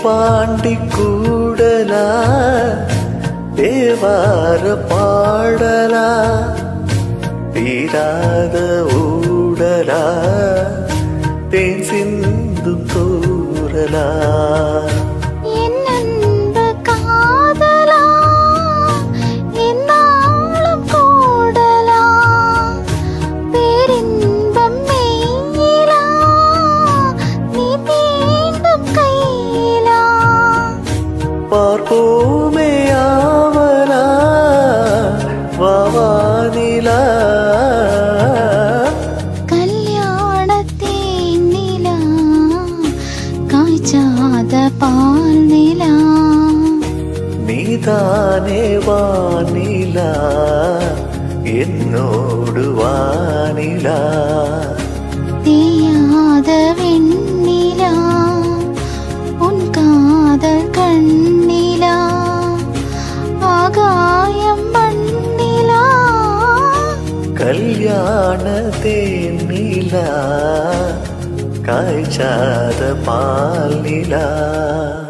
பாண்டி கூடலா தேவார பாடலா தீராத ஊடலா தேன் சிந்து தூரலா என் அன்பு காதலா என்னாலும் கூடலா பேரின்பம் மெய்யிலா நீ தீண்டும் கையிலா பார்ப்போமே ஆவலா வாவானிலா கல்யாணத்தேன் நிலா காய்ச்சாத பால் நிலா நீதானே வானிலா என்னோடு வானிலா தேயாத வெண்ணிலா உன் காதல் கண்ணிலா ஆகாயம் மண்ணிலா கல்யாண தேனிலா காய்ச்சாத பால் நிலா